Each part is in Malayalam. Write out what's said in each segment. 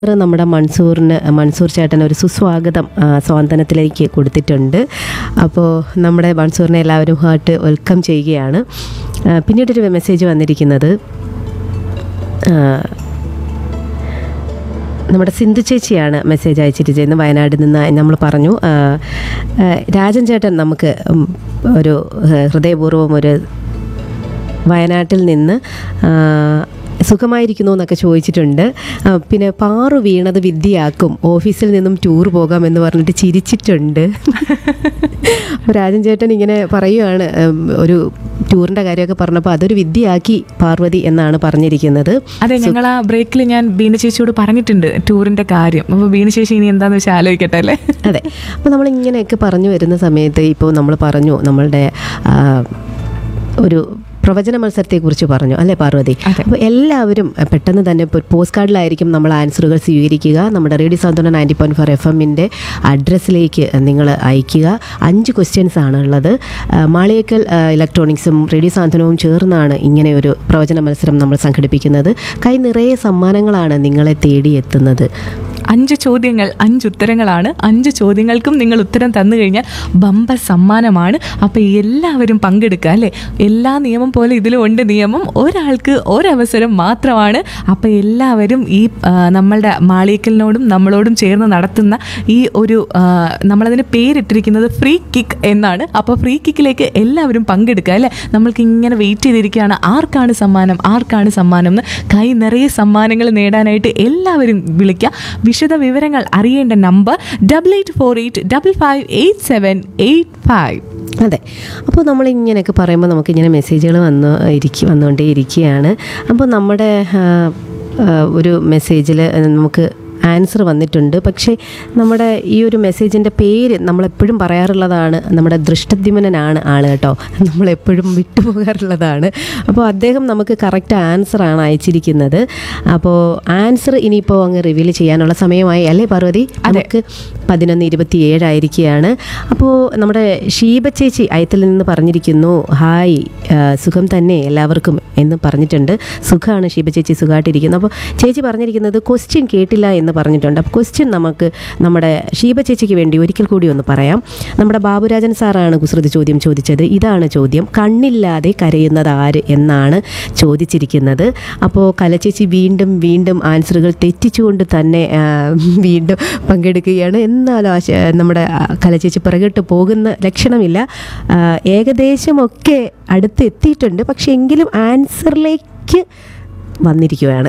ഇത് നമ്മുടെ മൺസൂറിന് മൺസൂർ ചേട്ടൻ ഒരു സുസ്വാഗതം ആ, സ്വാന്തനത്തിലേക്ക് കൊടുത്തിട്ടുണ്ട് അപ്പോൾ നമ്മുടെ മൺസൂറിനെ എല്ലാവരും ഹാർട്ട് വെൽക്കം ചെയ്യുകയാണ് ആ, പിന്നീടൊരു മെസ്സേജ് വന്നിരിക്കുന്നത് ആ, നമ്മുടെ സിന്ധു ചേച്ചിയാണ് മെസ്സേജ് അയച്ചിരിക്കുന്നത് വയനാട്ടിൽ നിന്ന് നമ്മൾ പറഞ്ഞു ആ, ആ, രാജൻ ചേട്ടൻ നമുക്ക് ഉം, ഒരു ആ, ഹൃദയപൂർവ്വം ഒരു വയനാട്ടിൽ നിന്ന് ആ, സുഖമായിരിക്കുന്നു എന്നൊക്കെ ചോദിച്ചിട്ടുണ്ട് ആ, പിന്നെ പാറു വീണത് വിദ്യയാക്കും ഓഫീസിൽ നിന്നും ടൂർ പോകാം എന്ന് പറഞ്ഞിട്ട് ചിരിച്ചിട്ടുണ്ട് അപ്പോൾ രാജൻ ചേട്ടൻ ഇങ്ങനെ പറയുകയാണ് ഉം, ഒരു ടൂറിൻ്റെ കാര്യമൊക്കെ പറഞ്ഞപ്പോൾ അതൊരു വിദ്യയാക്കി പാർവതി എന്നാണ് പറഞ്ഞിരിക്കുന്നത് അതെ ഞങ്ങൾ ആ ബ്രേക്കിൽ ഞാൻ ബീന ചേച്ചിയോട് പറഞ്ഞിട്ടുണ്ട് ടൂറിന്റെ കാര്യം അപ്പോൾ ബീന ചേച്ചി ഇനി എന്താന്ന് വെച്ചാൽ ആലോചിക്കട്ടെ അല്ലേ അതെ അപ്പോൾ നമ്മൾ ഇങ്ങനെയൊക്കെ പറഞ്ഞു വരുന്ന സമയത്ത് ഇപ്പോൾ നമ്മൾ പറഞ്ഞു നമ്മളുടെ ആ, ഒരു പ്രവചന മത്സരത്തെക്കുറിച്ച് പറഞ്ഞു അല്ലേ പാർവതി അതെ. അപ്പോൾ എല്ലാവരും അഹ്, പെട്ടെന്ന് തന്നെ ഇപ്പോൾ പോസ്റ്റ് കാർഡിലായിരിക്കും നമ്മൾ ആൻസറുകൾ സ്വീകരിക്കുക നമ്മുടെ റേഡിയോ സാന്ത്വന നയൻറ്റി പോയിൻറ്റ് ഫോർ എഫ് എമ്മിൻ്റെ അഡ്രസ്സിലേക്ക് നിങ്ങൾ അയക്കുക അഞ്ച് ക്വസ്റ്റ്യൻസ് ആണ് ഉള്ളത് ആ, മാളിയേക്കൽ ആ, ഇലക്ട്രോണിക്സും റേഡിയോ സാന്ത്വനവും ചേർന്നാണ് ഇങ്ങനെ ഒരു പ്രവചന മത്സരം നമ്മൾ സംഘടിപ്പിക്കുന്നത് കൈ നിറയെ സമ്മാനങ്ങളാണ് നിങ്ങളെ തേടിയെത്തുന്നത് അഞ്ച് ചോദ്യങ്ങൾ അഞ്ച് ഉത്തരങ്ങളാണ് അഞ്ച് ചോദ്യങ്ങൾക്കും നിങ്ങൾ ഉത്തരം തന്നു കഴിഞ്ഞാൽ ബമ്പർ സമ്മാനമാണ് അപ്പോൾ എല്ലാവരും പങ്കെടുക്കുക അല്ലേ എല്ലാ നിയമം പോലെ ഇതിലും ഉണ്ട് നിയമം ഒരാൾക്ക് ഒരവസരം മാത്രമാണ് അപ്പോൾ എല്ലാവരും ഈ ആ, നമ്മളുടെ മാളിയക്കലിനോടും നമ്മളോടും ചേർന്ന് നടത്തുന്ന ഈ ഒരു ആ, നമ്മളതിന് പേരിട്ടിരിക്കുന്നത് ഫ്രീ കിക്ക് എന്നാണ് അപ്പോൾ ഫ്രീ കിക്കിലേക്ക് എല്ലാവരും പങ്കെടുക്കുക അല്ലേ നമ്മൾക്ക് ഇങ്ങനെ വെയിറ്റ് ചെയ്തിരിക്കുകയാണ് ആർക്കാണ് സമ്മാനം ആർക്കാണ് സമ്മാനം എന്ന് കൈ നിറയെ സമ്മാനങ്ങൾ നേടാനായിട്ട് എല്ലാവരും വിളിക്കുക വിശദ വിവരങ്ങൾ അറിയേണ്ട number double eight four eight double five eight seven eight five അതെ അപ്പോൾ നമ്മൾ ഇങ്ങനെയൊക്കെ പറയുമ്പോൾ നമുക്ക് ഇങ്ങനെ മെസ്സേജുകൾ വന്ന് ഇരിക്കും വന്നുകൊണ്ടേ ഇരിക്കുകയാണ് അപ്പോൾ നമ്മുടെ ആ, ആ, ഒരു മെസ്സേജിൽ നമുക്ക് ആൻസർ വന്നിട്ടുണ്ട് പക്ഷേ നമ്മുടെ ഈ ഒരു മെസ്സേജിൻ്റെ പേര് നമ്മളെപ്പോഴും പറയാറുള്ളതാണ് നമ്മുടെ ദൃഷ്ടദ്യുമനനാണ് ആൾ കേട്ടോ നമ്മളെപ്പോഴും വിട്ടുപോകാറുള്ളതാണ് അപ്പോൾ അദ്ദേഹം നമുക്ക് കറക്റ്റ് ആൻസറാണ് അയച്ചിരിക്കുന്നത് അപ്പോൾ ആൻസർ ഇനിയിപ്പോൾ അങ്ങ് റിവീൽ ചെയ്യാനുള്ള സമയമായി അല്ലേ പാർവതി നമുക്ക് പതിനൊന്ന് ഇരുപത്തി ഏഴായിരിക്കുകയാണ് അപ്പോൾ നമ്മുടെ ഷീബ ചേച്ചി അയത്തിൽ നിന്ന് പറഞ്ഞിരിക്കുന്നു ഹായ് ആ, സുഖം തന്നെ എല്ലാവർക്കും എന്ന് പറഞ്ഞിട്ടുണ്ട് സുഖമാണ് ഷീബ ചേച്ചി സുഖമായിട്ടിരിക്കുന്നു അപ്പോൾ ചേച്ചി പറഞ്ഞിരിക്കുന്നത് ക്വസ്റ്റ്യൻ കേട്ടില്ല എന്ന് പറഞ്ഞിട്ടുണ്ട് അപ്പോൾ ക്വസ്റ്റ്യൻ നമുക്ക് നമ്മുടെ ഷീബ ചേച്ചിക്ക് വേണ്ടി ഒരിക്കൽ കൂടി ഒന്ന് പറയാം നമ്മുടെ ബാബുരാജൻ സാറാണ് കുസൃതി ചോദ്യം ചോദിച്ചത് ഇതാണ് ചോദ്യം കണ്ണില്ലാതെ കരയുന്നത് ആര് എന്നാണ് ചോദിച്ചിരിക്കുന്നത് അപ്പോൾ കലച്ചേച്ചി വീണ്ടും വീണ്ടും ആൻസറുകൾ തെറ്റിച്ചുകൊണ്ട് തന്നെ ആ, വീണ്ടും പങ്കെടുക്കുകയാണ് എന്നാലും ആ ശ- നമ്മുടെ ആ കലച്ചേച്ചി പിറകിട്ട് പോകുന്ന ലക്ഷണമില്ല ആ, ഏകദേശമൊക്കെ അടുത്ത് എത്തിയിട്ടുണ്ട് പക്ഷെ എങ്കിലും ആൻസറിലേക്ക് വന്നിരിക്കുകയാണ്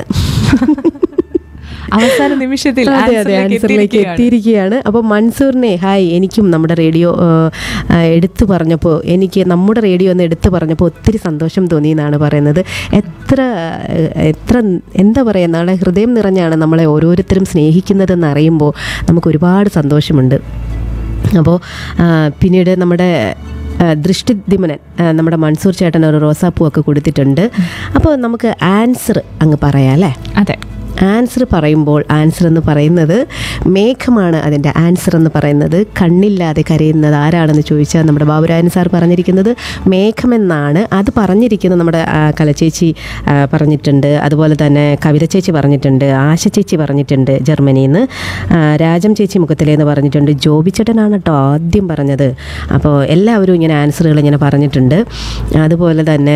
അവസാന നിമിഷത്തിൽ അതെ അതെ ആൻസറിലേക്ക് ആൻസറിലേക്ക് എത്തിയിരിക്കുകയാണ്. എത്തിയിരിക്കുകയാണ് അപ്പോൾ മൻസൂറിനെ ഹായ് എനിക്കും നമ്മുടെ റേഡിയോ ആ, ആ, എടുത്തു പറഞ്ഞപ്പോൾ എനിക്ക് നമ്മുടെ റേഡിയോ ഒന്ന് എടുത്തു പറഞ്ഞപ്പോൾ ഒത്തിരി സന്തോഷം തോന്നി എന്നാണ് പറയുന്നത് എത്ര ആ, എത്ര എന്താ പറയുക നാളെ ഹൃദയം നിറഞ്ഞാണ് നമ്മളെ ഓരോരുത്തരും സ്നേഹിക്കുന്നതെന്ന് അറിയുമ്പോൾ നമുക്ക് ഒരുപാട് സന്തോഷമുണ്ട് അപ്പോൾ ആ, പിന്നീട് നമ്മുടെ ആ, ദൃഷ്ടിദിമനൻ ആ, നമ്മുടെ മൻസൂർ ചേട്ടൻ ഒരു റോസാപ്പൂ ഒക്കെ കൊടുത്തിട്ടുണ്ട് അപ്പോൾ നമുക്ക് ആൻസർ അങ്ങ് പറയാം അല്ലേ അതെ ആൻസർ പറയുമ്പോൾ ആൻസർ എന്ന് പറയുന്നത് മേഘമാണ് അതിൻ്റെ ആൻസർ എന്ന് പറയുന്നത് കണ്ണില്ലാതെ കരയുന്നത് ആരാണെന്ന് ചോദിച്ചാൽ നമ്മുടെ ബാബുരായൻ സാർ പറഞ്ഞിരിക്കുന്നത് മേഘമെന്നാണ് അത് പറഞ്ഞിരിക്കുന്നത് നമ്മുടെ ആ, കലച്ചേച്ചി ആ, പറഞ്ഞിട്ടുണ്ട് അതുപോലെ തന്നെ കവിത ചേച്ചി പറഞ്ഞിട്ടുണ്ട് ആശ ചേച്ചി പറഞ്ഞിട്ടുണ്ട് ജർമ്മനിയിൽ നിന്ന് ആ, രാജം ചേച്ചി മുഖത്തിലേന്ന് പറഞ്ഞിട്ടുണ്ട് ജോബിച്ചേട്ടനാണ് കേട്ടോ ആദ്യം പറഞ്ഞത് അപ്പോൾ എല്ലാവരും ഇങ്ങനെ ആൻസറുകൾ ഇങ്ങനെ പറഞ്ഞിട്ടുണ്ട് അതുപോലെ തന്നെ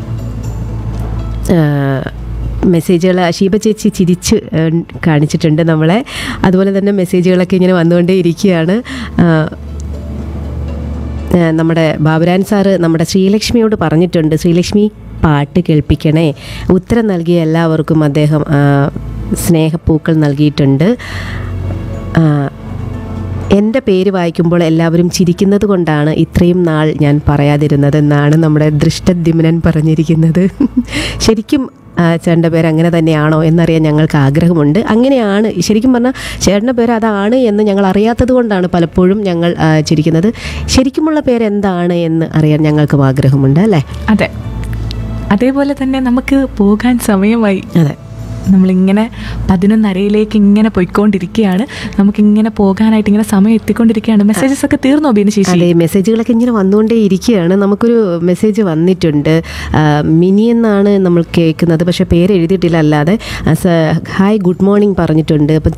മെസ്സേജുകൾ ഷീബ ചേച്ചി ചിരിച്ച് ആ, കാണിച്ചിട്ടുണ്ട് നമ്മളെ അതുപോലെ തന്നെ മെസ്സേജുകളൊക്കെ ഇങ്ങനെ വന്നുകൊണ്ടേ ഇരിക്കുകയാണ് ആ, ആ, നമ്മുടെ ബാബുരാൻ സാറ് നമ്മുടെ ശ്രീലക്ഷ്മിയോട് പറഞ്ഞിട്ടുണ്ട് ശ്രീലക്ഷ്മി പാട്ട് കേൾപ്പിക്കണേ ഉത്തരം നൽകിയ എല്ലാവർക്കും അദ്ദേഹം ആ, സ്നേഹപ്പൂക്കൾ നൽകിയിട്ടുണ്ട് ആ, എൻ്റെ പേര് വായിക്കുമ്പോൾ എല്ലാവരും ചിരിക്കുന്നത് കൊണ്ടാണ് ഇത്രയും നാൾ ഞാൻ പറയാതിരുന്നത് എന്നാണ് നമ്മുടെ ദൃഷ്ടദ്യുമ്നൻ പറഞ്ഞിരിക്കുന്നത് ശരിക്കും ആ, ചേട്ടൻ്റെ പേര് അങ്ങനെ തന്നെയാണോ എന്നറിയാൻ ഞങ്ങൾക്ക് ആഗ്രഹമുണ്ട് അങ്ങനെയാണ് ശരിക്കും പറഞ്ഞാൽ ചേട്ടൻ്റെ പേര് അതാണ് എന്ന് ഞങ്ങൾ അറിയാത്തത് കൊണ്ടാണ് പലപ്പോഴും ഞങ്ങൾ ആ, ചിരിക്കുന്നത് ശരിക്കുമുള്ള പേര് എന്താണ് എന്ന് അറിയാൻ ഞങ്ങൾക്കും ആഗ്രഹമുണ്ട് അല്ലേ അതെ അതേപോലെ തന്നെ നമുക്ക് പോകാൻ സമയമായി അതെ നമ്മളിങ്ങനെ പതിനൊന്നരയിലേക്ക് ഇങ്ങനെ പോയിക്കൊണ്ടിരിക്കുകയാണ് നമുക്കിങ്ങനെ പോകാനായിട്ട് ഇങ്ങനെ സമയം എത്തിക്കൊണ്ടിരിക്കുകയാണ് മെസ്സേജസ് ഒക്കെ തീർന്നോ ബിനുശേഷി അതെ മെസ്സേജുകളൊക്കെ ഇങ്ങനെ വന്നുകൊണ്ടേ ഇരിക്കുകയാണ് നമുക്കൊരു മെസ്സേജ് വന്നിട്ടുണ്ട് ആ, മിനി എന്നാണ് നമ്മൾ കേൾക്കുന്നത് പക്ഷേ പേര് എഴുതിയിട്ടില്ല അല്ലാതെ ഹായ് ഗുഡ് മോർണിംഗ് പറഞ്ഞിട്ടുണ്ട് അപ്പം